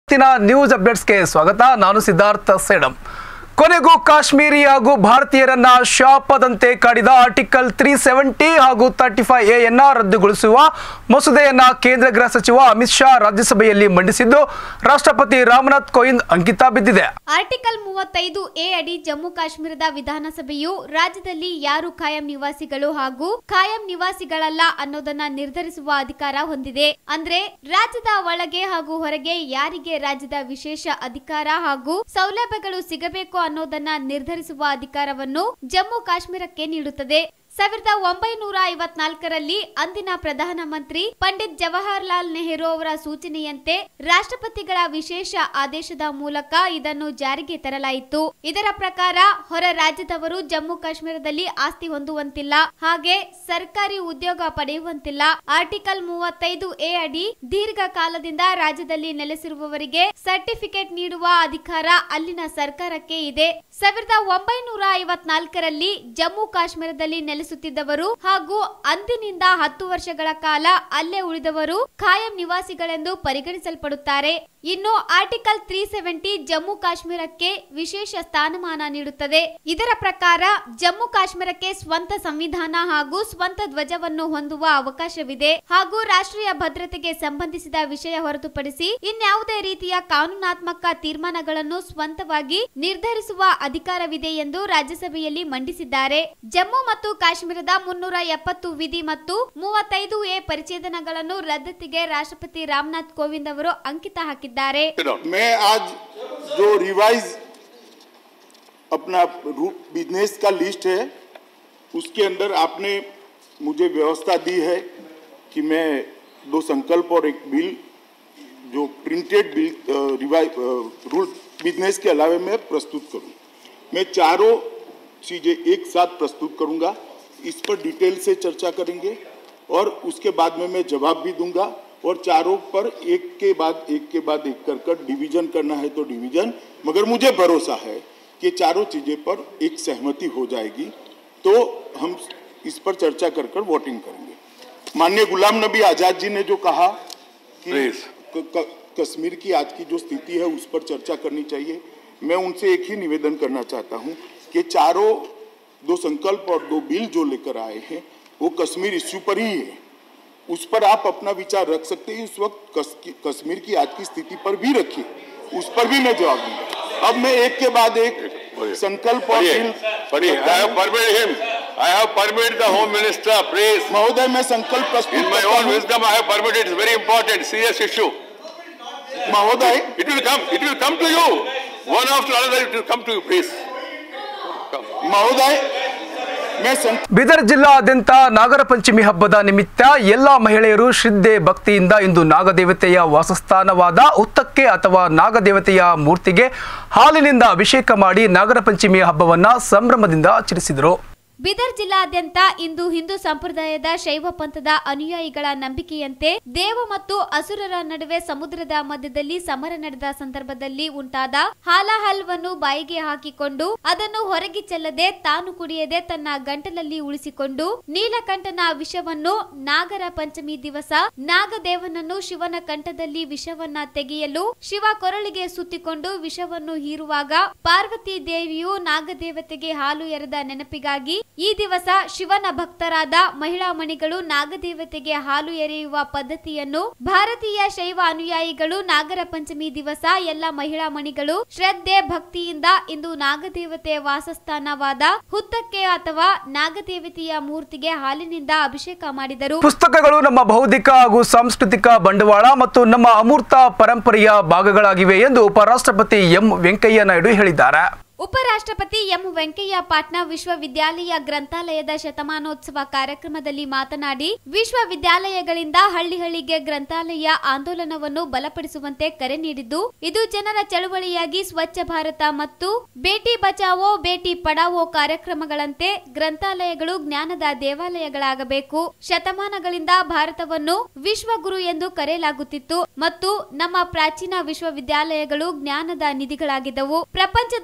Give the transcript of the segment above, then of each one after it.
ಇವತ್ತಿನ ನ್ಯೂಸ್ ಅಪ್ಡೇಟ್ಸ್ಗೆ ಸ್ವಾಗತ ನಾನು ಸಿದ್ಧಾರ್ಥ ಸೇಡಂ ಕೊನೆಗೂ ಕಾಶ್ಮೀರಿ ಹಾಗೂ ಭಾರತೀಯರನ್ನ ಶಾಪದಂತೆ ಕಾಡಿದ ಆರ್ಟಿಕಲ್ ತ್ರೀ ಸೆವೆಂಟಿ ಹಾಗೂ ತರ್ಟಿ ಫೈವ್ ಎನ್ನ ರದ್ದುಗೊಳಿಸುವ ಮಸೂದೆಯನ್ನ ಕೇಂದ್ರ ಗೃಹ ಸಚಿವ ಅಮಿತ್ ಶಾ ರಾಜ್ಯಸಭೆಯಲ್ಲಿ ಮಂಡಿಸಿದ್ದು ರಾಷ್ಟ್ರಪತಿ ರಾಮನಾಥ್ ಕೋವಿಂದ್ ಅಂಕಿತ ಬಿದ್ದಿದೆ ಆರ್ಟಿಕಲ್ ಮೂವತ್ತೈದು ಎ ಅಡಿ ಜಮ್ಮು ಕಾಶ್ಮೀರದ ವಿಧಾನಸಭೆಯು ರಾಜ್ಯದಲ್ಲಿ ಯಾರು ಖಾಯಂ ನಿವಾಸಿಗಳು ಹಾಗೂ ಖಾಯಂ ನಿವಾಸಿಗಳಲ್ಲ ಅನ್ನೋದನ್ನ ನಿರ್ಧರಿಸುವ ಅಧಿಕಾರ ಹೊಂದಿದೆ ಅಂದ್ರೆ ರಾಜ್ಯದ ಒಳಗೆ ಹಾಗೂ ಹೊರಗೆ ಯಾರಿಗೆ ರಾಜ್ಯದ ವಿಶೇಷ ಅಧಿಕಾರ ಹಾಗೂ ಸೌಲಭ್ಯಗಳು ಸಿಗಬೇಕು ಅನ್ನೋದನ್ನ ನಿರ್ಧರಿಸುವ ಅಧಿಕಾರವನ್ನು ಜಮ್ಮು ಕಾಶ್ಮೀರಕ್ಕೆ ನೀಡುತ್ತದೆ ಸಾವಿರದ ಒಂಬೈನೂರ ಐವತ್ನಾಲ್ಕರಲ್ಲಿ ಅಂದಿನ ಪ್ರಧಾನಮಂತ್ರಿ ಪಂಡಿತ್ ಜವಾಹರ್ಲಾಲ್ ನೆಹರು ಅವರ ಸೂಚನೆಯಂತೆ ರಾಷ್ಟ್ರಪತಿಗಳ ವಿಶೇಷ ಆದೇಶದ ಮೂಲಕ ಇದನ್ನು ಜಾರಿಗೆ ತರಲಾಯಿತು ಇದರ ಪ್ರಕಾರ ಹೊರ ರಾಜ್ಯದವರು ಜಮ್ಮು ಕಾಶ್ಮೀರದಲ್ಲಿ ಆಸ್ತಿ ಹೊಂದುವಂತಿಲ್ಲ ಹಾಗೆ ಸರ್ಕಾರಿ ಉದ್ಯೋಗ ಪಡೆಯುವಂತಿಲ್ಲ ಆರ್ಟಿಕಲ್ ಮೂವತ್ತೈದು ಎ ಅಡಿ ದೀರ್ಘಕಾಲದಿಂದ ರಾಜ್ಯದಲ್ಲಿ ನೆಲೆಸಿರುವವರಿಗೆ ಸರ್ಟಿಫಿಕೇಟ್ ನೀಡುವ ಅಧಿಕಾರ ಅಲ್ಲಿನ ಸರ್ಕಾರಕ್ಕೆ ಇದೆ ಸಾವಿರದ ಒಂಬೈನೂರ ಐವತ್ನಾಲ್ಕರಲ್ಲಿ ಜಮ್ಮು ಕಾಶ್ಮೀರದಲ್ಲಿ ನೆಲೆಸುತ್ತಿದ್ದವರು ಹಾಗೂ ಅಂದಿನಿಂದ ಹತ್ತು ವರ್ಷಗಳ ಕಾಲ ಅಲ್ಲೇ ಉಳಿದವರು ಖಾಯಂ ನಿವಾಸಿಗಳೆಂದು ಪರಿಗಣಿಸಲ್ಪಡುತ್ತಾರೆ ಇನ್ನು ಆರ್ಟಿಕಲ್ ತ್ರೀ ಸೆವೆಂಟಿ ಜಮ್ಮು ಕಾಶ್ಮೀರಕ್ಕೆ ವಿಶೇಷ ಸ್ಥಾನಮಾನ ನೀಡುತ್ತದೆ ಇದರ ಪ್ರಕಾರ ಜಮ್ಮು ಕಾಶ್ಮೀರಕ್ಕೆ ಸ್ವಂತ ಸಂವಿಧಾನ ಹಾಗೂ ಸ್ವಂತ ಧ್ವಜವನ್ನು ಹೊಂದುವ ಅವಕಾಶವಿದೆ ಹಾಗೂ ರಾಷ್ಟ್ರೀಯ ಭದ್ರತೆಗೆ ಸಂಬಂಧಿಸಿದ ವಿಷಯ ಹೊರತುಪಡಿಸಿ ಇನ್ಯಾವುದೇ ರೀತಿಯ ಕಾನೂನಾತ್ಮಕ ತೀರ್ಮಾನಗಳನ್ನು ಸ್ವಂತವಾಗಿ ನಿರ್ಧರಿಸುವ ಅಧಿಕಾರವಿದೆ ಎಂದು ರಾಜ್ಯಸಭೆಯಲ್ಲಿ ಮಂಡಿಸಿದ್ದಾರೆ ಜಮ್ಮು ಮತ್ತು ಕಾಶ್ಮೀರದ ಮುನ್ನೂರ ಎಪ್ಪತ್ತು ವಿಧಿ ಮತ್ತು ಮೂವತ್ತೈದು ಎ ಪರಿಚ್ಛೇದನಗಳನ್ನು ರದ್ದತಿಗೆ ರಾಷ್ಟ್ರಪತಿ ರಾಮನಾಥ್ ಕೋವಿಂದ್ ಅವರು ಅಂಕಿತ ಹಾಕಿದ್ದಾರೆ मैं आज जो रिवाइज अपना बिजनेस का लिस्ट है उसके अंदर आपने मुझे व्यवस्था दी है कि मैं दो संकल्प और एक बिल जो printed bill revise rule business के अलावे मैं प्रस्तुत करूं मैं चारों चीज़ें एक साथ प्रस्तुत करूंगा इस पर डिटेल से चर्चा करेंगे और उसके बाद में मैं जवाब भी दूंगा और चारों पर एक के बाद एक के बाद एक कर कर डिवीजन करना है तो डिवीजन मगर मुझे भरोसा है कि चारों चीज़ें पर एक सहमति हो जाएगी तो हम इस पर चर्चा कर कर वोटिंग करेंगे माननीय गुलाम नबी आज़ाद जी ने जो कहा कि Please. क- क- कश्मीर की आज की जो स्थिति है उस पर चर्चा करनी चाहिए मैं उनसे एक ही निवेदन करना चाहता हूं कि चारों दो संकल्प और दो बिल जो लेकर आए हैं वो कश्मीर इश्यू पर ही है उस पर आप अपना विचार रख सकते हैं इस वक्त कस- कश्मीर की आज की स्थिति पर भी रखिए उस पर भी मैं जवाब दूंगा अब मैं एक के बाद एक संकल्प और bill Pari, I have permitted him. I have permitted the Home Minister, please. महोदय मैं संकल्प प्रस्तुत In my करता own हूं। wisdom, I have permitted. It's very important, serious issue. महोदय It will come. It will come to you. One after another, it will come to you, please. महोदय मैं संकल्प ಬೀದರ್ ಜಿಲ್ಲಾದ್ಯಂತ ನಾಗರ ಪಂಚಮಿ ಹಬ್ಬದ ನಿಮಿತ್ತ ಎಲ್ಲ ಮಹಿಳೆಯರು ಶ್ರದ್ಧೆ ಭಕ್ತಿಯಿಂದ ಇಂದು ನಾಗದೇವತೆಯ ವಾಸಸ್ಥಾನವಾದ ಉತ್ತಕ್ಕೆ ಅಥವಾ ನಾಗದೇವತೆಯ ಮೂರ್ತಿಗೆ ಹಾಲಿನಿಂದ ಅಭಿಷೇಕ ಮಾಡಿ ನಾಗರ ಪಂಚಮಿ ಹಬ್ಬವನ್ನ ಸಂಭ್ರಮದಿಂದ ಆಚರಿಸಿದರು ಬೀದರ್ ಜಿಲ್ಲಾದ್ಯಂತ ಇಂದು ಹಿಂದೂ ಸಂಪ್ರದಾಯದ ಶೈವ ಪಂಥದ ಅನುಯಾಯಿಗಳ ನಂಬಿಕೆಯಂತೆ ದೇವ ಮತ್ತು ಅಸುರರ ನಡುವೆ ಸಮುದ್ರದ ಮಧ್ಯದಲ್ಲಿ ಸಮರ ನಡೆದ ಸಂದರ್ಭದಲ್ಲಿ ಉಂಟಾದ ಹಾಲಾಹಲ್ವನ್ನು ಬಾಯಿಗೆ ಹಾಕಿಕೊಂಡು ಅದನ್ನು ಹೊರಗೆ ಚೆಲ್ಲದೆ ತಾನು ಕುಡಿಯದೆ ತನ್ನ ಗಂಟಲಲ್ಲಿ ಉಳಿಸಿಕೊಂಡು ನೀಲಕಂಠನ ವಿಷವನ್ನು ನಾಗರ ಪಂಚಮಿ ದಿವಸ ನಾಗದೇವನನ್ನು ಶಿವನ ಕಂಠದಲ್ಲಿ ವಿಷವನ್ನ ತೆಗೆಯಲು ಶಿವ ಕೊರಳಿಗೆ ಸುತ್ತಿಕೊಂಡು ವಿಷವನ್ನು ಹೀರುವಾಗ ಪಾರ್ವತಿ ದೇವಿಯು ನಾಗದೇವತೆಗೆ ಹಾಲು ಎರೆದ ನೆನಪಿಗಾಗಿ ಈ ದಿವಸ ಶಿವನ ಭಕ್ತರಾದ ಮಹಿಳಾ ಮಣಿಗಳು ನಾಗದೇವತೆಗೆ ಹಾಲು ಎರೆಯುವ ಪದ್ಧತಿಯನ್ನು ಭಾರತೀಯ ಶೈವ ಅನುಯಾಯಿಗಳು ನಾಗರ ಪಂಚಮಿ ದಿವಸ ಎಲ್ಲ ಮಹಿಳಾ ಮಣಿಗಳು ಶ್ರದ್ಧೆ ಭಕ್ತಿಯಿಂದ ಇಂದು ನಾಗದೇವತೆಯ ವಾಸಸ್ಥಾನವಾದ ಹುತ್ತಕ್ಕೆ ಅಥವಾ ನಾಗದೇವತೆಯ ಮೂರ್ತಿಗೆ ಹಾಲಿನಿಂದ ಅಭಿಷೇಕ ಮಾಡಿದರು ಪುಸ್ತಕಗಳು ನಮ್ಮ ಬೌದ್ಧಿಕ ಹಾಗೂ ಸಾಂಸ್ಕೃತಿಕ ಬಂಡವಾಳ ಮತ್ತು ನಮ್ಮ ಅಮೂರ್ತ ಪರಂಪರೆಯ ಭಾಗಗಳಾಗಿವೆ ಎಂದು ಉಪರಾಷ್ಟ್ರಪತಿ ಎಂ ವೆಂಕಯ್ಯ ನಾಯ್ಡು ಹೇಳಿದ್ದಾರೆ ಉಪರಾಷ್ಟ್ರಪತಿ ಎಂ ವೆಂಕಯ್ಯ ಪಾಟ್ನಾ ವಿಶ್ವವಿದ್ಯಾಲಯ ಗ್ರಂಥಾಲಯದ ಶತಮಾನೋತ್ಸವ ಕಾರ್ಯಕ್ರಮದಲ್ಲಿ ಮಾತನಾಡಿ ವಿಶ್ವವಿದ್ಯಾಲಯಗಳಿಂದ ಹಳ್ಳಿ ಹಳ್ಳಿಗೆ ಗ್ರಂಥಾಲಯ ಆಂದೋಲನವನ್ನು ಬಲಪಡಿಸುವಂತೆ ಕರೆ ನೀಡಿದ್ದು ಇದು ಜನರ ಚಳುವಳಿಯಾಗಿ ಸ್ವಚ್ಛ ಭಾರತ ಮತ್ತು ಬೇಟಿ ಬಚಾವೋ ಬೇಟಿ ಪಡಾವೋ ಕಾರ್ಯಕ್ರಮಗಳಂತೆ ಗ್ರಂಥಾಲಯಗಳು ಜ್ಞಾನದ ದೇವಾಲಯಗಳಾಗಬೇಕು ಶತಮಾನಗಳಿಂದ ಭಾರತವನ್ನು ವಿಶ್ವಗುರು ಎಂದು ಕರೆಯಲಾಗುತ್ತಿತ್ತು ಮತ್ತು ನಮ್ಮ ಪ್ರಾಚೀನ ವಿಶ್ವವಿದ್ಯಾಲಯಗಳು ಜ್ಞಾನದ ನಿಧಿಗಳಾಗಿದ್ದವು ಪ್ರಪಂಚದಾದ್ಯಂತ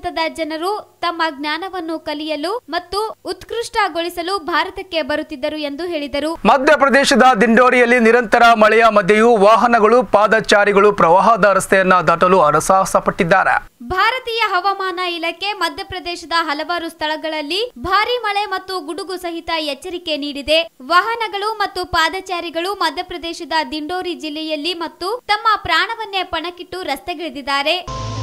ಭಾರತದ ಜನರು ತಮ್ಮ ಜ್ಞಾನವನ್ನು ಕಲಿಯಲು ಮತ್ತು ಉತ್ಕೃಷ್ಟಗೊಳಿಸಲು ಭಾರತಕ್ಕೆ ಬರುತ್ತಿದ್ದರು ಎಂದು ಹೇಳಿದರು ಮಧ್ಯಪ್ರದೇಶದ ದಿಂಡೋರಿಯಲ್ಲಿ ನಿರಂತರ ಮಳೆಯ ಮಧ್ಯೆಯೂ ವಾಹನಗಳು ಪಾದಚಾರಿಗಳು ಪ್ರವಾಹದ ರಸ್ತೆಯನ್ನ ದಾಟಲು ಹರಸಾಹಸ ಪಟ್ಟಿದ್ದಾರೆ ಭಾರತೀಯ ಹವಾಮಾನ ಇಲಾಖೆ ಮಧ್ಯಪ್ರದೇಶದ ಹಲವಾರು ಸ್ಥಳಗಳಲ್ಲಿ ಭಾರಿ ಮಳೆ ಮತ್ತು ಗುಡುಗು ಸಹಿತ ಎಚ್ಚರಿಕೆ ನೀಡಿದೆ ವಾಹನಗಳು ಮತ್ತು ಪಾದಚಾರಿಗಳು ಮಧ್ಯಪ್ರದೇಶದ ದಿಂಡೋರಿ ಜಿಲ್ಲೆಯಲ್ಲಿ ಮತ್ತು ತಮ್ಮ ಪ್ರಾಣವನ್ನೇ ಪಣಕ್ಕಿಟ್ಟು ರಸ್ತೆಗಿಳಿದಿದ್ದಾರೆ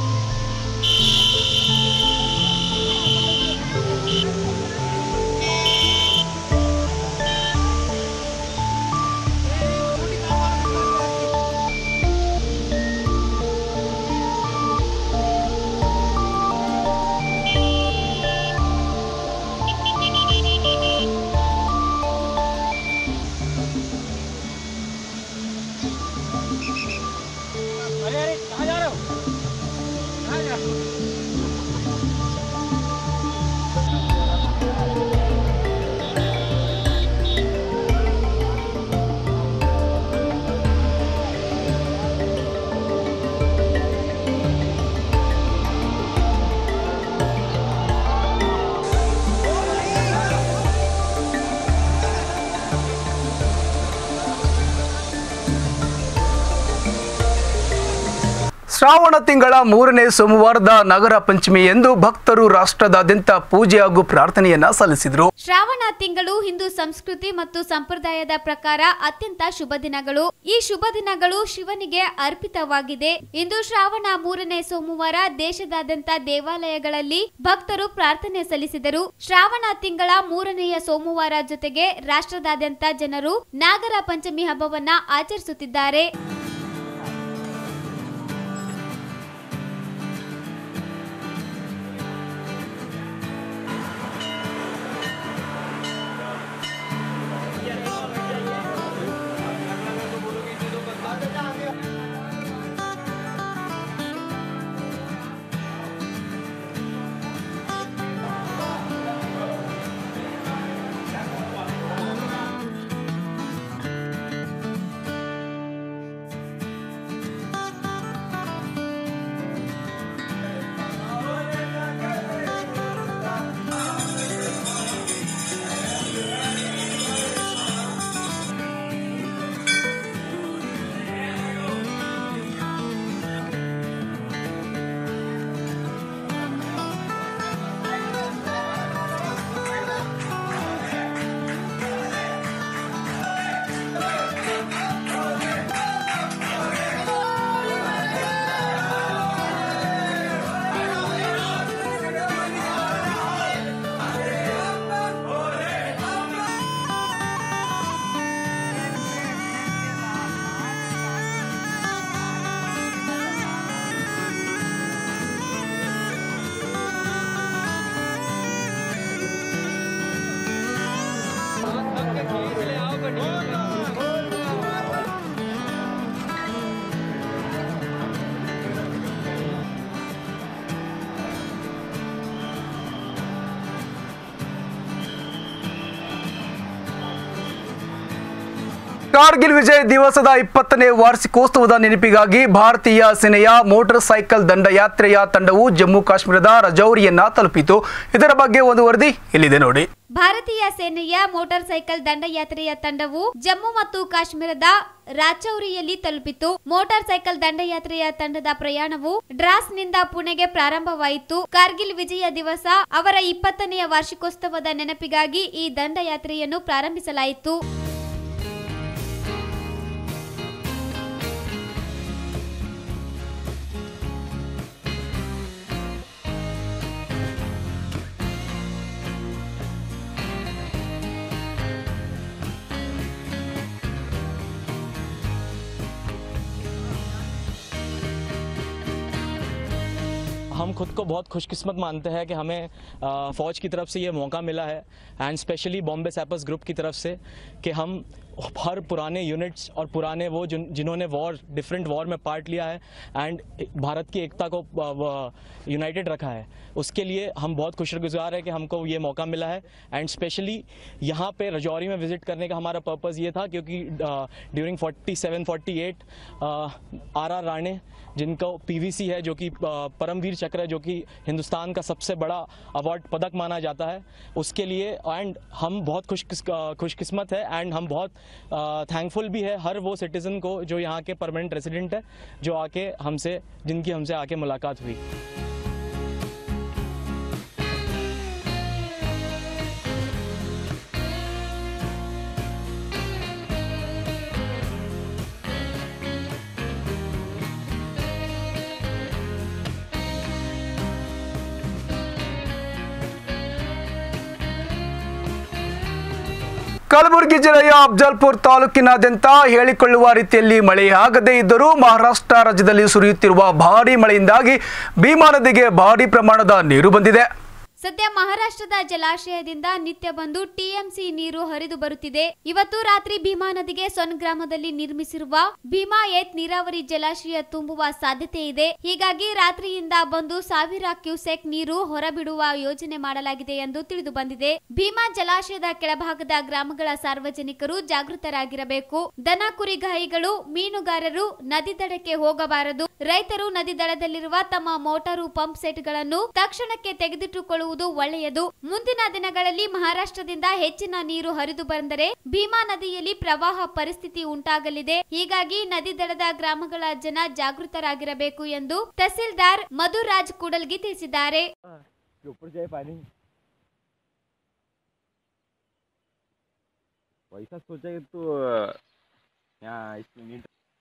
ಶ್ರಾವಣ ತಿಂಗಳ ಮೂರನೇ ಸೋಮವಾರದ ನಗರ ಪಂಚಮಿ ಎಂದು ಭಕ್ತರು ರಾಷ್ಟ್ರದಾದ್ಯಂತ ಪೂಜೆ ಹಾಗೂ ಪ್ರಾರ್ಥನೆಯನ್ನ ಸಲ್ಲಿಸಿದರು ಶ್ರಾವಣ ತಿಂಗಳು ಹಿಂದೂ ಸಂಸ್ಕೃತಿ ಮತ್ತು ಸಂಪ್ರದಾಯದ ಪ್ರಕಾರ ಅತ್ಯಂತ ಶುಭ ದಿನಗಳು ಈ ಶುಭ ದಿನಗಳು ಶಿವನಿಗೆ ಅರ್ಪಿತವಾಗಿದೆ ಇಂದು ಶ್ರಾವಣ ಮೂರನೇ ಸೋಮವಾರ ದೇಶದಾದ್ಯಂತ ದೇವಾಲಯಗಳಲ್ಲಿ ಭಕ್ತರು ಪ್ರಾರ್ಥನೆ ಸಲ್ಲಿಸಿದರು ಶ್ರಾವಣ ತಿಂಗಳ ಮೂರನೆಯ ಸೋಮವಾರ ಜೊತೆಗೆ ರಾಷ್ಟ್ರದಾದ್ಯಂತ ಜನರು ನಾಗರ ಪಂಚಮಿ ಹಬ್ಬವನ್ನ ಆಚರಿಸುತ್ತಿದ್ದಾರೆ ಕಾರ್ಗಿಲ್ ವಿಜಯ್ ದಿವಸದ ಇಪ್ಪತ್ತನೇ ವಾರ್ಷಿಕೋತ್ಸವದ ನೆನಪಿಗಾಗಿ ಭಾರತೀಯ ಸೇನೆಯ ಮೋಟಾರ್ ಸೈಕಲ್ ದಂಡಯಾತ್ರೆಯ ತಂಡವು ಜಮ್ಮು ಕಾಶ್ಮೀರದ ರಜೌರಿಯನ್ನ ತಲುಪಿತು ಇದರ ಬಗ್ಗೆ ಒಂದು ವರದಿ ಇಲ್ಲಿದೆ ನೋಡಿ ಭಾರತೀಯ ಸೇನೆಯ ಮೋಟಾರ್ ಸೈಕಲ್ ದಂಡಯಾತ್ರೆಯ ತಂಡವು ಜಮ್ಮು ಮತ್ತು ಕಾಶ್ಮೀರದ ರಾಚೌರಿಯಲ್ಲಿ ತಲುಪಿತು ಮೋಟಾರ್ ಸೈಕಲ್ ದಂಡಯಾತ್ರೆಯ ತಂಡದ ಪ್ರಯಾಣವು ಡ್ರಾಸ್ನಿಂದ ಪುಣೆಗೆ ಪ್ರಾರಂಭವಾಯಿತು ಕಾರ್ಗಿಲ್ ವಿಜಯ ದಿವಸ ಅವರ ಇಪ್ಪತ್ತನೆಯ ವಾರ್ಷಿಕೋತ್ಸವದ ನೆನಪಿಗಾಗಿ ಈ ದಂಡಯಾತ್ರೆಯನ್ನು ಪ್ರಾರಂಭಿಸಲಾಯಿತು हम खुद को बहुत खुशकिस्मत मानते हैं कि हमें अ, फ़ौज की तरफ से ये मौका मिला है and specially Bombay sappers group की तरफ से कि हम हर पुराने यूनिट्स और पुराने वो जिन जिन्होंने वॉर डिफरेंट वॉर में पार्ट लिया है एंड भारत की एकता को यूनाइटेड रखा है उसके लिए हम बहुत खुशगुजार है कि हमको ये मौका मिला है एंड स्पेशली यहाँ पे रजौरी में विजिट करने का हमारा पर्पज़ ये था क्योंकि during forty seven forty eight R R Rane जिनको पीवीसी है जो कि अ, परमवीर चक्र है जो कि हिंदुस्तान का सबसे बड़ा अवार्ड पदक माना जाता है उसके लिए एंड हम बहुत खुश खुशकिस्मत है एंड हम बहुत थैंकफुल भी है हर वो सिटीज़न को जो यहाँ के परमानेंट रेसिडेंट है जो आके हमसे जिनकी हमसे आके मुलाकात हुई ಕಲಬುರಗಿ ಜಿಲ್ಲೆಯ ಅಫ್ಜಲ್ಪುರ್ ತಾಲೂಕಿನಾದ್ಯಂತ ಹೇಳಿಕೊಳ್ಳುವ ರೀತಿಯಲ್ಲಿ ಮಳೆಯಾಗದೇ ಇದ್ದರೂ ಮಹಾರಾಷ್ಟ್ರ ರಾಜ್ಯದಲ್ಲಿ ಸುರಿಯುತ್ತಿರುವ ಭಾರೀ ಮಳೆಯಿಂದಾಗಿ ಭೀಮಾ ನದಿಗೆ ಭಾರೀ ಪ್ರಮಾಣದ ನೀರು ಬಂದಿದೆ ಸದ್ಯ ಮಹಾರಾಷ್ಟ್ರದ ಜಲಾಶಯದಿಂದ ನಿತ್ಯ ಬಂದು ಟಿಎಂಸಿ ನೀರು ಹರಿದು ಬರುತ್ತಿದೆ ಇವತ್ತು ರಾತ್ರಿ ಭೀಮಾ ನದಿಗೆ ಸೊನ್ ಗ್ರಾಮದಲ್ಲಿ ನಿರ್ಮಿಸಿರುವ ಭೀಮಾ ಏತ್ ನೀರಾವರಿ ಜಲಾಶಯ ತುಂಬುವ ಸಾಧ್ಯತೆ ಇದೆ ಹೀಗಾಗಿ ರಾತ್ರಿಯಿಂದ ಬಂದು ಸಾವಿರ ಕ್ಯೂಸೆಕ್ ನೀರು ಹೊರಬಿಡುವ ಯೋಜನೆ ಮಾಡಲಾಗಿದೆ ಎಂದು ತಿಳಿದು ಬಂದಿದೆ ಭೀಮಾ ಜಲಾಶಯದ ಕೆಳಭಾಗದ ಗ್ರಾಮಗಳ ಸಾರ್ವಜನಿಕರು ಜಾಗೃತರಾಗಿರಬೇಕು ದನ ಕುರಿಗಾಯಿಗಳು ಮೀನುಗಾರರು ನದಿ ದಡಕ್ಕೆ ಹೋಗಬಾರದು ರೈತರು ನದಿ ದಡದಲ್ಲಿರುವ ತಮ್ಮ ಮೋಟಾರು ಪಂಪ್ ಸೆಟ್ಗಳನ್ನು ತಕ್ಷಣಕ್ಕೆ ತೆಗೆದಿಟ್ಟುಕೊಳ್ಳುವುದು ಒಳ್ಳೆಯದು ಮುಂದಿನ ದಿನಗಳಲ್ಲಿ ಮಹಾರಾಷ್ಟ್ರದಿಂದ ಹೆಚ್ಚಿನ ನೀರು ಹರಿದು ಬಂದರೆ ಭೀಮಾ ನದಿಯಲ್ಲಿ ಪ್ರವಾಹ ಪರಿಸ್ಥಿತಿ ಉಂಟಾಗಲಿದೆ ಹೀಗಾಗಿ ನದಿ ದಡದ ಗ್ರಾಮಗಳ ಜನ ಜಾಗೃತರಾಗಿರಬೇಕು ಎಂದು ತಹಸೀಲ್ದಾರ್ ಮಧುರಾಜ್ ಕೂಡಲ್ಗಿ ತಿಳಿಸಿದ್ದಾರೆ ऊपर जाए पानी वैसा सोचा कि तो यहाँ इसमें नीट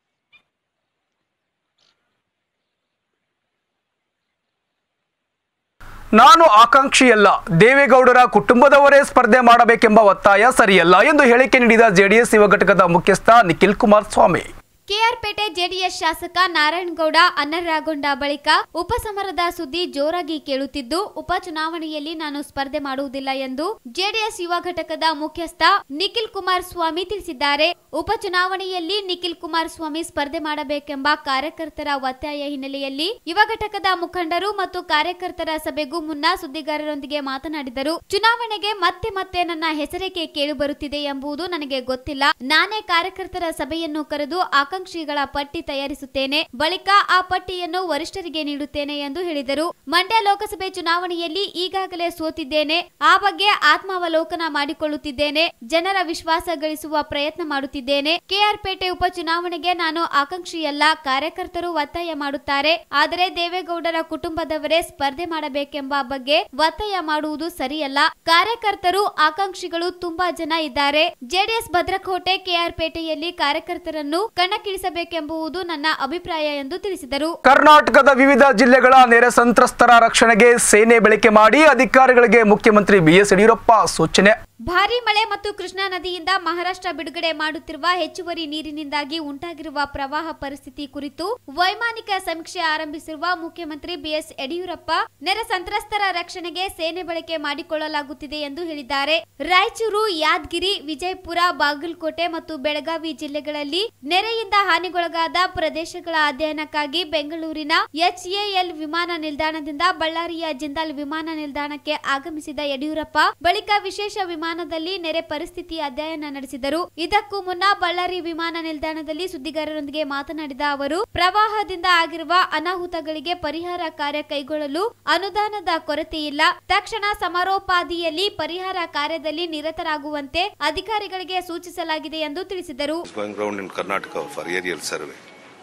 ನಾನು ಆಕಾಂಕ್ಷಿಯಲ್ಲ ದೇವೇಗೌಡರ ಕುಟುಂಬದವರೇ ಸ್ಪರ್ಧೆ ಮಾಡಬೇಕೆಂಬ ಒತ್ತಾಯ ಸರಿಯಲ್ಲ ಎಂದು ಹೇಳಿಕೆ ನೀಡಿದ ಜೆಡಿಎಸ್ ಯುವ ಘಟಕದ ಮುಖ್ಯಸ್ಥ ನಿಖಿಲ್ ಕುಮಾರಸ್ವಾಮಿ ಕೆಆರ್ಪೇಟೆ ಜೆಡಿಎಸ್ ಶಾಸಕ ನಾರಾಯಣಗೌಡ ಅನರ್ಹಗೊಂಡ ಬಳಿಕ ಉಪಸಮರದ ಸುದ್ದಿ ಜೋರಾಗಿ ಕೇಳುತ್ತಿದ್ದು ಉಪಚುನಾವಣೆಯಲ್ಲಿ ನಾನು ಸ್ಪರ್ಧೆ ಮಾಡುವುದಿಲ್ಲ ಎಂದು ಜೆಡಿಎಸ್ ಯುವ ಘಟಕದ ಮುಖ್ಯಸ್ಥ ನಿಖಿಲ್ ಕುಮಾರಸ್ವಾಮಿ ತಿಳಿಸಿದ್ದಾರೆ ಉಪಚುನಾವಣೆಯಲ್ಲಿ ನಿಖಿಲ್ ಕುಮಾರಸ್ವಾಮಿ ಸ್ಪರ್ಧೆ ಮಾಡಬೇಕೆಂಬ ಕಾರ್ಯಕರ್ತರ ಒತ್ತಾಯ ಹಿನ್ನೆಲೆಯಲ್ಲಿ ಯುವ ಘಟಕದ ಮುಖಂಡರು ಮತ್ತು ಕಾರ್ಯಕರ್ತರ ಸಭೆಗೂ ಮುನ್ನ ಸುದ್ದಿಗಾರರೊಂದಿಗೆ ಮಾತನಾಡಿದರು ಚುನಾವಣೆಗೆ ಮತ್ತೆ ಮತ್ತೆ ನನ್ನ ಹೆಸರೇಕೆ ಕೇಳಿಬರುತ್ತಿದೆ ಎಂಬುದು ನನಗೆ ಗೊತ್ತಿಲ್ಲ ನಾನೇ ಕಾರ್ಯಕರ್ತರ ಸಭೆಯನ್ನು ಕರೆದು ಆಕಾಂಕ್ಷಿಗಳ ಪಟ್ಟಿ ತಯಾರಿಸುತ್ತೇನೆ ಬಳಿಕ ಆ ಪಟ್ಟಿಯನ್ನು ವರಿಷ್ಠರಿಗೆ ನೀಡುತ್ತೇನೆ ಎಂದು ಹೇಳಿದರು ಮಂಡ್ಯ ಲೋಕಸಭೆ ಚುನಾವಣೆಯಲ್ಲಿ ಈಗಾಗಲೇ ಸೋತಿದ್ದೇನೆ ಆ ಬಗ್ಗೆ ಆತ್ಮಾವಲೋಕನ ಮಾಡಿಕೊಳ್ಳುತ್ತಿದ್ದೇನೆ ಜನರ ವಿಶ್ವಾಸ ಗಳಿಸುವ ಪ್ರಯತ್ನ ಮಾಡುತ್ತಿದ್ದೇನೆ ಕೆಆರ್ಪೇಟೆ ಉಪಚುನಾವಣೆಗೆ ನಾನು ಆಕಾಂಕ್ಷಿಯಲ್ಲ ಕಾರ್ಯಕರ್ತರು ಒತ್ತಾಯ ಮಾಡುತ್ತಾರೆ ಆದರೆ ದೇವೇಗೌಡರ ಕುಟುಂಬದವರೇ ಸ್ಪರ್ಧೆ ಮಾಡಬೇಕೆಂಬ ಬಗ್ಗೆ ಒತ್ತಾಯ ಮಾಡುವುದು ಸರಿಯಲ್ಲ ಕಾರ್ಯಕರ್ತರು ಆಕಾಂಕ್ಷಿಗಳು ತುಂಬಾ ಜನ ಇದ್ದಾರೆ ಜೆಡಿಎಸ್ ಭದ್ರಕೋಟೆ ಕೆಆರ್ಪೇಟೆಯಲ್ಲಿ ಕಾರ್ಯಕರ್ತರನ್ನು ಕಣಕ್ಕಿಳಿಸಬೇಕೆಂಬುದು ನನ್ನ ಅಭಿಪ್ರಾಯ ಎಂದು ತಿಳಿಸಿದರು ಕರ್ನಾಟಕದ ವಿವಿಧ ಜಿಲ್ಲೆಗಳ ನೆರೆ ಸಂತ್ರಸ್ತರ ರಕ್ಷಣೆಗೆ ಸೇನೆ ಬಳಕೆ ಮಾಡಿ ಅಧಿಕಾರಿಗಳಿಗೆ ಮುಖ್ಯಮಂತ್ರಿ ಬಿಎಸ್ ಯಡಿಯೂರಪ್ಪ ಸೂಚನೆ ಭಾರೀ ಮಳೆ ಮತ್ತು ಕೃಷ್ಣಾ ನದಿಯಿಂದ ಮಹಾರಾಷ್ಟ್ರ ಬಿಡುಗಡೆ ಮಾಡುತ್ತಿರುವ ಹೆಚ್ಚುವರಿ ನೀರಿನಿಂದಾಗಿ ಉಂಟಾಗಿರುವ ಪ್ರವಾಹ ಪರಿಸ್ಥಿತಿ ಕುರಿತು ವೈಮಾನಿಕ ಸಮೀಕ್ಷೆ ಆರಂಭಿಸಿರುವ ಮುಖ್ಯಮಂತ್ರಿ ಬಿಎಸ್ ಯಡಿಯೂರಪ್ಪ ನೆರೆ ಸಂತ್ರಸ್ತರ ರಕ್ಷಣೆಗೆ ಸೇನೆ ಬಳಕೆ ಮಾಡಿಕೊಳ್ಳಲಾಗುತ್ತಿದೆ ಎಂದು ಹೇಳಿದ್ದಾರೆ ರಾಯಚೂರು ಯಾದಗಿರಿ ವಿಜಯಪುರ ಬಾಗಲಕೋಟೆ ಮತ್ತು ಬೆಳಗಾವಿ ಜಿಲ್ಲೆಗಳಲ್ಲಿ ನೆರೆಯಿಂದ ಹಾನಿಗೊಳಗಾದ ಪ್ರದೇಶಗಳ ಅಧ್ಯಯನಕ್ಕಾಗಿ ಬೆಂಗಳೂರಿನ ಎಚ್ಎಎಲ್ ವಿಮಾನ ನಿಲ್ದಾಣದಿಂದ ಬಳ್ಳಾರಿಯ ಜಿಂದಾಲ್ ವಿಮಾನ ನಿಲ್ದಾಣಕ್ಕೆ ಆಗಮಿಸಿದ ಯಡಿಯೂರಪ್ಪ ಬಳಿಕ ವಿಶೇಷ ವಿಮಾನದಲ್ಲಿ ನೆರೆ ಪರಿಸ್ಥಿತಿ ಅಧ್ಯಯನ ನಡೆಸಿದರು ಇದಕ್ಕೂ ಮುನ್ನ ಬಳ್ಳಾರಿ ವಿಮಾನ ನಿಲ್ದಾಣದಲ್ಲಿ ಸುದ್ದಿಗಾರರೊಂದಿಗೆ ಮಾತನಾಡಿದ ಅವರು ಪ್ರವಾಹದಿಂದ ಆಗಿರುವ ಅನಾಹುತಗಳಿಗೆ ಪರಿಹಾರ ಕಾರ್ಯ ಕೈಗೊಳ್ಳಲು ಅನುದಾನದ ಕೊರತೆ ಇಲ್ಲ ತಕ್ಷಣ ಸಮಾರೋಪಾದಿಯಲ್ಲಿ ಪರಿಹಾರ ಕಾರ್ಯದಲ್ಲಿ ನಿರತರಾಗುವಂತೆ ಅಧಿಕಾರಿಗಳಿಗೆ ಸೂಚಿಸಲಾಗಿದೆ ಎಂದು ತಿಳಿಸಿದರು is going round in Karnataka for aerial survey.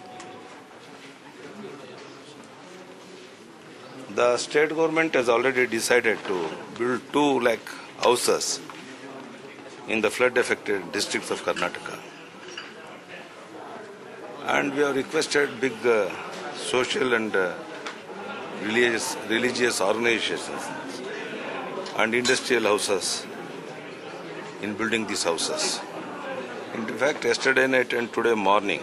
The state government has already decided to build two lakh houses in the flood affected districts of Karnataka. And we have requested big uh, social and uh, religious, religious organizations and industrial houses in building these houses. In fact, yesterday night and today morning,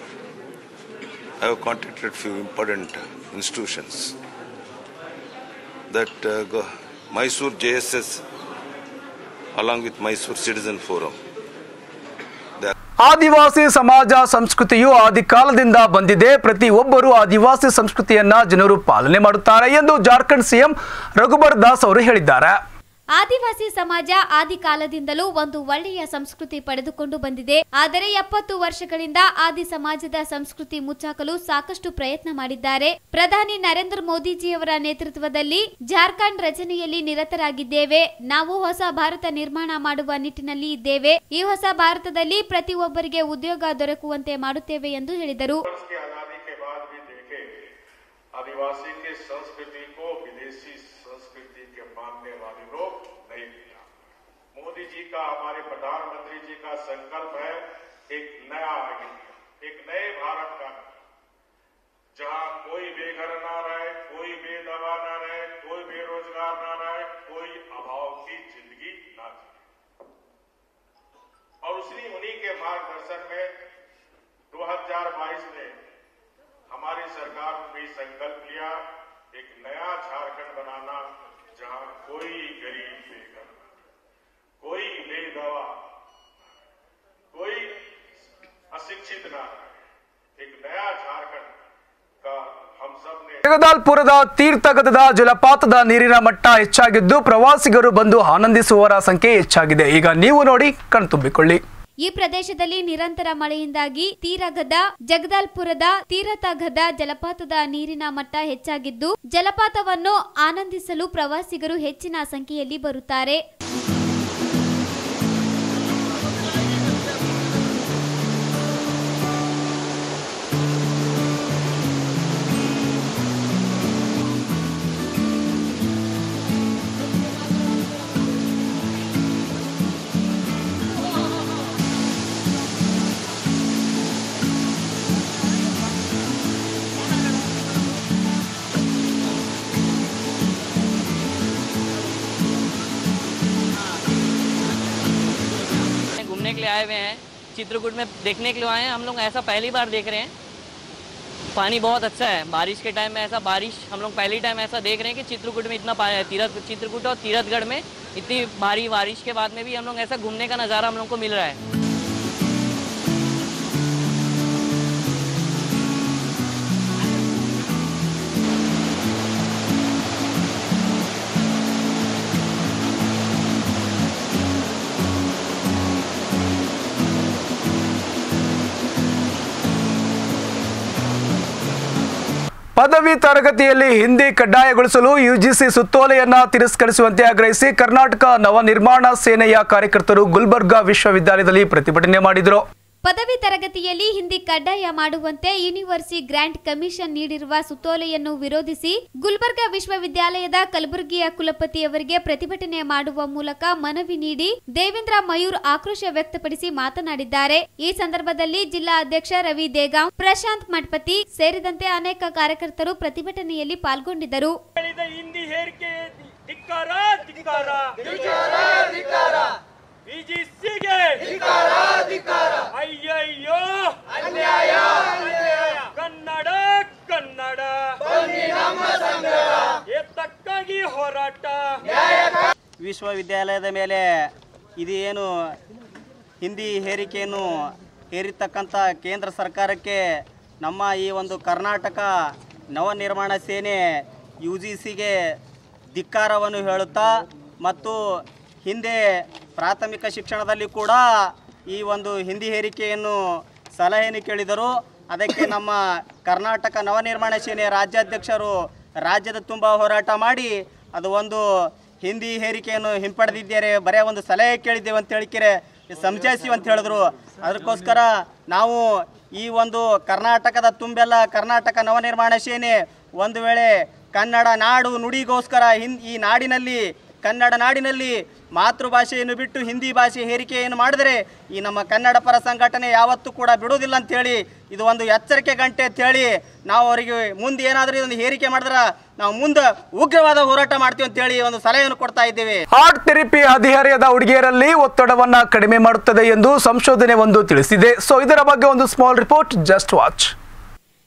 I have contacted few important institutions. That uh, go- Mysore JSS, along with Mysore Citizen Forum, they are ಆದಿವಾಸಿ ಸಮಾಜ ಸಂಸ್ಕೃತಿಯು ಆದಿಕಾಲದಿಂದ ಬಂದಿದೆ ಪ್ರತಿಯೊಬ್ಬರು ಆದಿವಾಸಿ ಸಂಸ್ಕೃತಿಯನ್ನ ಜನರು ಪಾಲನೆ ಮಾಡುತ್ತಾರೆ ಎಂದು Jharkhand CM Raghubar Das ಅವರು ಹೇಳಿದ್ದಾರೆ ಆದಿವಾಸಿ ಸಮಾಜ ಆದಿ ಕಾಲದಿಂದಲೂ ಒಂದು ಒಳ್ಳೆಯ ಸಂಸ್ಕೃತಿ ಪಡೆದುಕೊಂಡು ಬಂದಿದೆ ಆದರೆ ಎಪ್ಪತ್ತು ವರ್ಷಗಳಿಂದ ಆದಿ ಸಮಾಜದ ಸಂಸ್ಕೃತಿ ಮುಚ್ಚಾಕಲು ಸಾಕಷ್ಟು ಪ್ರಯತ್ನ ಮಾಡಿದ್ದಾರೆ ಪ್ರಧಾನಿ ನರೇಂದ್ರ ಮೋದಿಜಿಯವರ ನೇತೃತ್ವದಲ್ಲಿ ಜಾರ್ಖಂಡ್ ರಚನೆಯಲ್ಲಿ ನಿರತರಾಗಿದ್ದೇವೆ ನಾವು ಹೊಸ ಭಾರತ ನಿರ್ಮಾಣ ಮಾಡುವ ನಿಟ್ಟಿನಲ್ಲಿ ಇದ್ದೇವೆ ಈ ಹೊಸ ಭಾರತದಲ್ಲಿ ಪ್ರತಿಯೊಬ್ಬರಿಗೆ ಉದ್ಯೋಗ ದೊರಕುವಂತೆ ಮಾಡುತ್ತೇವೆ ಎಂದು ಹೇಳಿದರು वर्ष की आजादी के बाद भी देखे आदिवासी की संस्कृति को विदेशी संस्कृति के मानने वाले लोग नहीं दिया मोदी जी का हमारे प्रधानमंत्री जी का संकल्प है एक नया इंडिया एक नए भारत का जहां कोई बेघर ना रहे कोई बेदवा ना रहे कोई बेरोजगार ना रहे कोई अभाव की जिंदगी ना जिए और उसी उन्हीं के मार्गदर्शन में 2022 में हमारी सरकार ने भी संकल्प लिया एक नया झारखंड बनाना जहां कोई गरीब बेघर ना रहे, कोई बेदवा कोई अशिक्षित ना रहे एक नया झारखंड का हम सब ने ಜಗದಾಲ್ಪುರದ ತೀರ್ಥಗತದ ಜಲಪಾತದ ನೀರಿನ ಮಟ್ಟ ಹೆಚ್ಚಾಗಿದ್ದು ಪ್ರವಾಸಿಗರು ಬಂದು ಆನಂದಿಸುವವರ ಸಂಖ್ಯೆ ಹೆಚ್ಚಾಗಿದೆ ಈಗ ನೀವು ನೋಡಿ ಕಣ್ತುಂಬಿಕೊಳ್ಳಿ ಈ ಪ್ರದೇಶದಲ್ಲಿ ನಿರಂತರ ಮಳೆಯಿಂದಾಗಿ ತೀರಗದ ಜಗದಾಲ್ಪುರದ ತೀರತಗದ ಜಲಪಾತದ ನೀರಿನ ಮಟ್ಟ ಹೆಚ್ಚಾಗಿದ್ದು ಜಲಪಾತವನ್ನು ಆನಂದಿಸಲು ಪ್ರವಾಸಿಗರು ಹೆಚ್ಚಿನ ಸಂಖ್ಯೆಯಲ್ಲಿ ಬರುತ್ತಾರೆ घूमने के लिए आए हुए हैं चित्रकूट में देखने के लिए आए हैं हम लोग ऐसा पहली बार देख रहे हैं पानी बहुत अच्छा है बारिश के टाइम में ऐसा बारिश हम लोग पहली टाइम ऐसा देख रहे हैं कि चित्रकूट में इतना पानी तीरथ चित्रकूट और तीरथगढ़ में इतनी भारी बारिश के बाद में भी हम लोग ऐसा घूमने का नज़ारा हम लोग को मिल रहा है ಪದವಿ ತರಗತಿಯಲ್ಲಿ ಹಿಂದಿ ಕಡ್ಡಾಯಗೊಳಿಸಲು ಯುಜಿಸಿ ಸುತ್ತೋಲೆಯನ್ನ ತಿರಸ್ಕರಿಸುವಂತೆ ಆಗ್ರಹಿಸಿ ಕರ್ನಾಟಕ ನವನಿರ್ಮಾಣ ಸೇನೆಯ ಕಾರ್ಯಕರ್ತರು ಗುಲ್ಬರ್ಗಾ ವಿಶ್ವವಿದ್ಯಾಲಯದಲ್ಲಿ ಪ್ರತಿಭಟನೆ ಮಾಡಿದರು ಪದವಿ ತರಗತಿಯಲ್ಲಿ ಹಿಂದಿ ಕಡ್ಡಾಯ ಮಾಡುವಂತೆ ಯೂನಿವರ್ಸಿ ಗ್ರಾಂಟ್ ಕಮಿಷನ್ ನೀಡಿರುವ ಸುತ್ತೋಲೆಯನ್ನು ವಿರೋಧಿಸಿ ಗುಲ್ಬರ್ಗಾ ವಿಶ್ವವಿದ್ಯಾಲಯದ ಕಲಬುರಗಿಯ ಕುಲಪತಿಯವರಿಗೆ ಪ್ರತಿಭಟನೆ ಮಾಡುವ ಮೂಲಕ ಮನವಿ ನೀಡಿ ದೇವೇಂದ್ರ ಮಯೂರ್ ಆಕ್ರೋಶ ವ್ಯಕ್ತಪಡಿಸಿ ಮಾತನಾಡಿದ್ದಾರೆ ಈ ಸಂದರ್ಭದಲ್ಲಿ ಜಿಲ್ಲಾ ಅಧ್ಯಕ್ಷ ರವಿ ದೇಗಾಂವ್ ಪ್ರಶಾಂತ್ ಮಠಪತಿ ಸೇರಿದಂತೆ ಅನೇಕ ಕಾರ್ಯಕರ್ತರು ಪ್ರತಿಭಟನೆಯಲ್ಲಿ ಪಾಲ್ಗೊಂಡಿದ್ದರು ಹಿಂದಿ ಹೇರಿಕೆ ಧಿಕ್ಕಾರ ಧಿಕ್ಕಾರ ಬಿಜಿಸಿಗೆ ಅಯ್ಯಯ್ಯೋ ಅನ್ಯಾಯ ಕನ್ನಡ ಕನ್ನಡ ಎತ್ತಕ್ಕಾಗಿ ಹೋರಾಟ ವಿಶ್ವವಿದ್ಯಾಲಯದ ಮೇಲೆ ಇದು ಏನು ಹಿಂದಿ ಹೇರಿಕೆಯನ್ನು ಹೇರಿರ್ತಕ್ಕಂಥ ಕೇಂದ್ರ ಸರ್ಕಾರಕ್ಕೆ ನಮ್ಮ ಈ ಒಂದು ಕರ್ನಾಟಕ ನವನಿರ್ಮಾಣ ಸೇನೆ ಯು ಜಿ ಸಿಗೆ ಧಿಕ್ಕಾರವನ್ನು ಹೇಳುತ್ತಾ ಮತ್ತು ಹಿಂದೆ ಪ್ರಾಥಮಿಕ ಶಿಕ್ಷಣದಲ್ಲಿ ಕೂಡ ಈ ಒಂದು ಹಿಂದಿ ಹೇರಿಕೆಯನ್ನು ಸಲಹೆಯನ್ನು ಕೇಳಿದರು ಅದಕ್ಕೆ ನಮ್ಮ ಕರ್ನಾಟಕ ನವನಿರ್ಮಾಣ ಸೇನೆಯ ರಾಜ್ಯಾಧ್ಯಕ್ಷರು ರಾಜ್ಯದ ತುಂಬ ಹೋರಾಟ ಮಾಡಿ ಅದು ಒಂದು ಹಿಂದಿ ಹೇರಿಕೆಯನ್ನು ಹಿಂಪಡೆದಿದ್ದಾರೆ ಬರೇ ಒಂದು ಸಲಹೆ ಕೇಳಿದ್ದೇವೆ ಅಂತ ಹೇಳಿಕೆರೆ ಸಮಜಾಯಿಸಿ ಅಂತ ಹೇಳಿದ್ರು ಅದಕ್ಕೋಸ್ಕರ ನಾವು ಈ ಒಂದು ಕರ್ನಾಟಕದ ತುಂಬೆಲ್ಲ ಕರ್ನಾಟಕ ನವನಿರ್ಮಾಣ ಸೇನೆ ಒಂದು ವೇಳೆ ಕನ್ನಡ ನಾಡು ನುಡಿಗೋಸ್ಕರ ಹಿಂ ಈ ನಾಡಿನಲ್ಲಿ ಕನ್ನಡ ನಾಡಿನಲ್ಲಿ ಮಾತೃಭಾಷೆಯನ್ನು ಬಿಟ್ಟು ಹಿಂದಿ ಭಾಷೆ ಹೇರಿಕೆಯನ್ನು ಮಾಡಿದರೆ ಈ ನಮ್ಮ ಕನ್ನಡ ಪರ ಸಂಘಟನೆ ಯಾವತ್ತೂ ಕೂಡ ಬಿಡೋದಿಲ್ಲ ಅಂತೇಳಿ ಇದು ಒಂದು ಎಚ್ಚರಿಕೆ ಗಂಟೆ ಅಂತೇಳಿ ನಾವು ಅವರಿಗೆ ಮುಂದೆ ಏನಾದರೂ ಇದೊಂದು ಹೇರಿಕೆ ಮಾಡಿದ್ರೆ ನಾವು ಮುಂದೆ ಉಗ್ರವಾದ ಹೋರಾಟ ಮಾಡ್ತೀವಿ ಅಂತೇಳಿ ಒಂದು ಸಲಹೆಯನ್ನು ಕೊಡ್ತಾ ಇದ್ದೇವೆ ಹಾರ್ಟ್ ಥೆರಪಿ ಹದಿಹರೆಯದ ಹುಡುಗಿಯರಲ್ಲಿ ಒತ್ತಡವನ್ನ ಕಡಿಮೆ ಮಾಡುತ್ತದೆ ಎಂದು ಸಂಶೋಧನೆ ಒಂದು ತಿಳಿಸಿದೆ ಸೊ ಇದರ ಬಗ್ಗೆ ಒಂದು ಸ್ಮಾಲ್ ರಿಪೋರ್ಟ್ ಜಸ್ಟ್ ವಾಚ್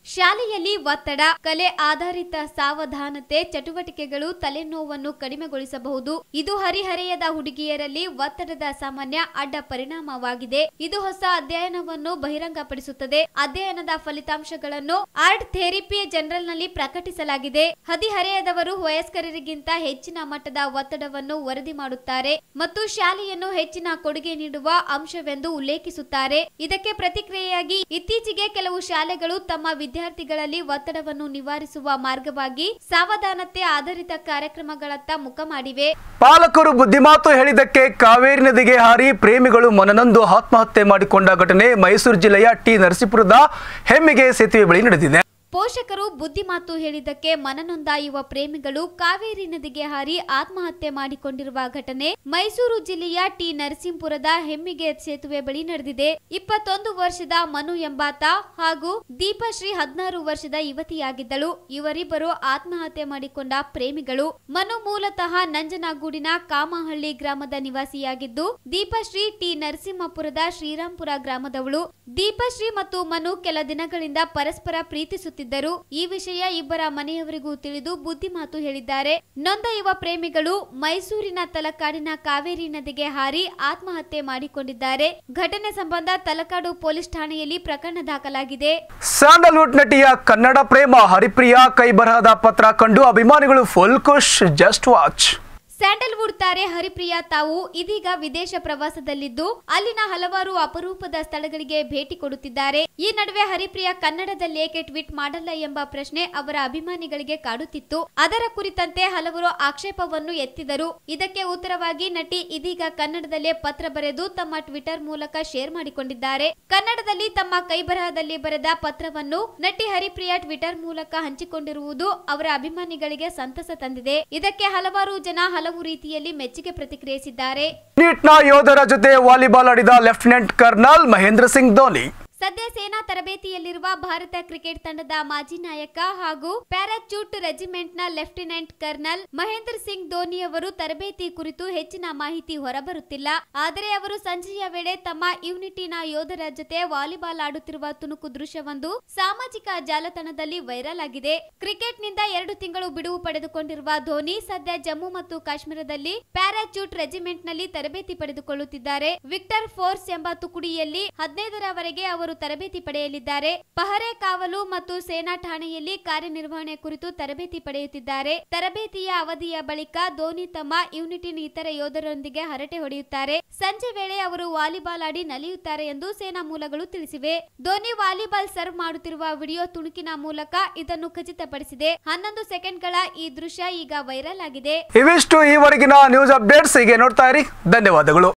ಶಾಲೆಯಲ್ಲಿ ಒತ್ತಡ ಕಲೆ ಆಧಾರಿತ ಸಾವಧಾನತೆ ಚಟುವಟಿಕೆಗಳು ತಲೆನೋವನ್ನು ಕಡಿಮೆಗೊಳಿಸಬಹುದು ಇದು ಹರಿಹರೆಯದ ಹುಡುಗಿಯರಲ್ಲಿ ಒತ್ತಡದ ಸಾಮಾನ್ಯ ಅಡ್ಡ ಪರಿಣಾಮವಾಗಿದೆ ಇದು ಹೊಸ ಅಧ್ಯಯನವನ್ನು ಬಹಿರಂಗಪಡಿಸುತ್ತದೆ ಅಧ್ಯಯನದ ಫಲಿತಾಂಶಗಳನ್ನು ಆರ್ಟ್ ಥೆರಪಿ ಜನರಲ್ನಲ್ಲಿ ಪ್ರಕಟಿಸಲಾಗಿದೆ ಹದಿಹರೆಯದವರು ವಯಸ್ಕರಿಗಿಂತ ಹೆಚ್ಚಿನ ಮಟ್ಟದ ಒತ್ತಡವನ್ನು ವರದಿ ಮಾಡುತ್ತಾರೆ ಮತ್ತು ಶಾಲೆಯನ್ನು ಹೆಚ್ಚಿನ ಕೊಡುಗೆ ನೀಡುವ ಅಂಶವೆಂದು ಉಲ್ಲೇಖಿಸುತ್ತಾರೆ ಇದಕ್ಕೆ ಪ್ರತಿಕ್ರಿಯೆಯಾಗಿ ಇತ್ತೀಚೆಗೆ ಕೆಲವು ಶಾಲೆಗಳು ತಮ್ಮ ವಿದ್ಯಾರ್ಥಿಗಳಲ್ಲಿ ಒತ್ತಡವನ್ನು ನಿವಾರಿಸುವ ಮಾರ್ಗವಾಗಿ ಸಾವಧಾನತೆ ಆಧಾರಿತ ಕಾರ್ಯಕ್ರಮಗಳತ್ತ ಮುಖ ಮಾಡಿವೆ ಪಾಲಕರು ಬುದ್ಧಿಮಾತು ಹೇಳಿದ್ದಕ್ಕೆ ಕಾವೇರಿ ನದಿಗೆ ಹಾರಿ ಪ್ರೇಮಿಗಳು ಮನನೊಂದು ಆತ್ಮಹತ್ಯೆ ಮಾಡಿಕೊಂಡ ಘಟನೆ ಮೈಸೂರು ಜಿಲ್ಲೆಯ ಟಿ ನರಸೀಪುರದ ಹೆಮ್ಮಿಗೆ ಸೇತುವೆ ಬಳಿ ನಡೆದಿದೆ ಪೋಷಕರು ಬುದ್ಧಿಮಾತು ಹೇಳಿದ್ದಕ್ಕೆ ಮನನೊಂದ ಯುವ ಪ್ರೇಮಿಗಳು ಕಾವೇರಿ ನದಿಗೆ ಹಾರಿ ಆತ್ಮಹತ್ಯೆ ಮಾಡಿಕೊಂಡಿರುವ ಘಟನೆ ಮೈಸೂರು ಜಿಲ್ಲೆಯ ಟಿ ನರಸೀಂಪುರದ ಹೆಮ್ಮಿಗೆ ಸೇತುವೆ ಬಳಿ ನಡೆದಿದೆ ಇಪ್ಪತ್ತೊಂದು ವರ್ಷದ ಮನು ಎಂಬಾತ ಹಾಗೂ ದೀಪಶ್ರೀ ಹದಿನಾರು ವರ್ಷದ ಯುವತಿಯಾಗಿದ್ದಳು ಇವರಿಬ್ಬರು ಆತ್ಮಹತ್ಯೆ ಮಾಡಿಕೊಂಡ ಪ್ರೇಮಿಗಳು ಮನು ಮೂಲತಃ ನಂಜನಗೂಡಿನ ಕಾಮಹಳ್ಳಿ ಗ್ರಾಮದ ನಿವಾಸಿಯಾಗಿದ್ದು ದೀಪಶ್ರೀ ಟಿ ನರಸಿಂಹಪುರದ ಶ್ರೀರಾಂಪುರ ಗ್ರಾಮದವಳು ದೀಪಶ್ರೀ ಮತ್ತು ಮನು ಕೆಲ ದಿನಗಳಿಂದ ಪರಸ್ಪರ ಪ್ರೀತಿಸುತ್ತಿದ್ದರು ಈ ವಿಷಯ ಇಬ್ಬರ ಮನೆಯವರಿಗೂ ತಿಳಿದು ಬುದ್ಧಿಮಾತು ಹೇಳಿದ್ದಾರೆ ನೊಂದ ಯುವ ಪ್ರೇಮಿಗಳು ಮೈಸೂರಿನ ತಲಕಾಡಿನ ಕಾವೇರಿ ನದಿಗೆ ಹಾರಿ ಆತ್ಮಹತ್ಯೆ ಮಾಡಿಕೊಂಡಿದ್ದಾರೆ ಘಟನೆ ಸಂಬಂಧ ತಲಕಾಡು ಪೊಲೀಸ್ ಠಾಣೆಯಲ್ಲಿ ಪ್ರಕರಣ ದಾಖಲಾಗಿದೆ ಸ್ಯಾಂಡಲ್ವುಡ್ ನಟಿಯ ಕನ್ನಡ ಪ್ರೇಮ ಹರಿಪ್ರಿಯಾ ಕೈ ಬರಹದ ಪತ್ರ ಕಂಡು ಅಭಿಮಾನಿಗಳು ಫುಲ್ ಖುಷ್ ಜಸ್ಟ್ ವಾಚ್ ಸ್ಯಾಂಡಲ್ವುಡ್ ತಾರೆ ಹರಿಪ್ರಿಯಾ ತಾವು ಇದೀಗ ವಿದೇಶ ಪ್ರವಾಸದಲ್ಲಿದ್ದು ಅಲ್ಲಿನ ಹಲವಾರು ಅಪರೂಪದ ಸ್ಥಳಗಳಿಗೆ ಭೇಟಿ ಕೊಡುತ್ತಿದ್ದಾರೆ ಈ ನಡುವೆ ಹರಿಪ್ರಿಯಾ ಕನ್ನಡದಲ್ಲಿ ಏಕೆ ಟ್ವೀಟ್ ಮಾಡಲ್ಲ ಎಂಬ ಪ್ರಶ್ನೆ ಅವರ ಅಭಿಮಾನಿಗಳಿಗೆ ಕಾಡುತ್ತಿತ್ತು ಅದರ ಕುರಿತಂತೆ ಹಲವರು ಆಕ್ಷೇಪವನ್ನು ಎತ್ತಿದರು ಇದಕ್ಕೆ ಉತ್ತರವಾಗಿ ನಟಿ ಇದೀಗ ಕನ್ನಡದಲ್ಲೇ ಪತ್ರ ಬರೆದು ತಮ್ಮ ಟ್ವಿಟರ್ ಮೂಲಕ ಶೇರ್ ಮಾಡಿಕೊಂಡಿದ್ದಾರೆ ಕನ್ನಡದಲ್ಲಿ ತಮ್ಮ ಕೈಬರಹದಲ್ಲಿ ಬರೆದ ಪತ್ರವನ್ನು ನಟಿ ಹರಿಪ್ರಿಯಾ ಟ್ವಿಟರ್ ಮೂಲಕ ಹಂಚಿಕೊಂಡಿರುವುದು ಅವರ ಅಭಿಮಾನಿಗಳಿಗೆ ಸಂತಸ ತಂದಿದೆ ಇದಕ್ಕೆ ಹಲವಾರು ಜನ ಹಲವು ರೀತಿಯಲ್ಲಿ ಮೆಚ್ಚುಗೆ ಪ್ರತಿಕ್ರಿಯಿಸಿದ್ದಾರೆ ನೀಟ್ನ ಯೋಧರ ಜೊತೆ ವಾಲಿಬಾಲ್ ಆಡಿದ ಲೆಫ್ಟಿನೆಂಟ್ ಕರ್ನಲ್ ಮಹೇಂದ್ರ ಸಿಂಗ್ ಧೋನಿ ಸದ್ಯ ಸೇನಾ ತರಬೇತಿಯಲ್ಲಿರುವ ಭಾರತ ಕ್ರಿಕೆಟ್ ತಂಡದ ಮಾಜಿ ನಾಯಕ ಹಾಗೂ ಪ್ಯಾರಾಚೂಟ್ ರೆಜಿಮೆಂಟ್ನ ಲೆಫ್ಟಿನೆಂಟ್ ಕರ್ನಲ್ ಮಹೇಂದ್ರ ಸಿಂಗ್ ಧೋನಿ ಅವರು ತರಬೇತಿ ಕುರಿತು ಹೆಚ್ಚಿನ ಮಾಹಿತಿ ಹೊರಬರುತ್ತಿಲ್ಲ ಆದರೆ ಅವರು ಸಂಜೆಯ ವೇಳೆ ತಮ್ಮ ಯೂನಿಟಿನ ಯೋಧರ ಜೊತೆ ವಾಲಿಬಾಲ್ ಆಡುತ್ತಿರುವ ತುಣುಕು ದೃಶ್ಯವೊಂದು ಸಾಮಾಜಿಕ ಜಾಲತಾಣದಲ್ಲಿ ವೈರಲ್ ಆಗಿದೆ ಕ್ರಿಕೆಟ್ನಿಂದ ಎರಡು ತಿಂಗಳು ಬಿಡುವು ಪಡೆದುಕೊಂಡಿರುವ ಧೋನಿ ಸದ್ಯ ಜಮ್ಮು ಮತ್ತು ಕಾಶ್ಮೀರದಲ್ಲಿ ಪ್ಯಾರಾಚೂಟ್ ರೆಜಿಮೆಂಟ್ನಲ್ಲಿ ತರಬೇತಿ ಪಡೆದುಕೊಳ್ಳುತ್ತಿದ್ದಾರೆ ವಿಕ್ಟರ್ ಫೋರ್ಸ್ ಎಂಬ ತುಕುಡಿಯಲ್ಲಿ ಹದಿನೈದರವರೆಗೆ ಅವರು ತರಬೇತಿ ಪಡೆಯಲಿದ್ದಾರೆ ಪಹರೆ ಕಾವಲು ಮತ್ತು ಸೇನಾ ಠಾಣೆಯಲ್ಲಿ ಕಾರ್ಯನಿರ್ವಹಣೆ ಕುರಿತು ತರಬೇತಿ ಪಡೆಯುತ್ತಿದ್ದಾರೆ ತರಬೇತಿಯ ಅವಧಿಯ ಬಳಿಕ ಧೋನಿ ತಮ್ಮ ಯೂನಿಟಿನ ಇತರ ಯೋಧರೊಂದಿಗೆ ಹರಟೆ ಹೊಡೆಯುತ್ತಾರೆ ಸಂಜೆ ವೇಳೆ ಅವರು ವಾಲಿಬಾಲ್ ಆಡಿ ನಲಿಯುತ್ತಾರೆ ಎಂದು ಸೇನಾ ಮೂಲಗಳು ತಿಳಿಸಿವೆ ಧೋನಿ ವಾಲಿಬಾಲ್ ಸರ್ವ್ ಮಾಡುತ್ತಿರುವ ವಿಡಿಯೋ ತುಣುಕಿನ ಮೂಲಕ ಇದನ್ನು ಖಚಿತಪಡಿಸಿದೆ ಹನ್ನೊಂದು ಸೆಕೆಂಡ್ಗಳ ಈ ದೃಶ್ಯ ಈಗ ವೈರಲ್ ಆಗಿದೆ ಇವಿಷ್ಟು ಈವರೆಗಿನ ನ್ಯೂಸ್ ಅಪ್ಡೇಟ್ಸ್ ಹೀಗೆ ನೋಡ್ತಾ ಇರಿ ಧನ್ಯವಾದಗಳು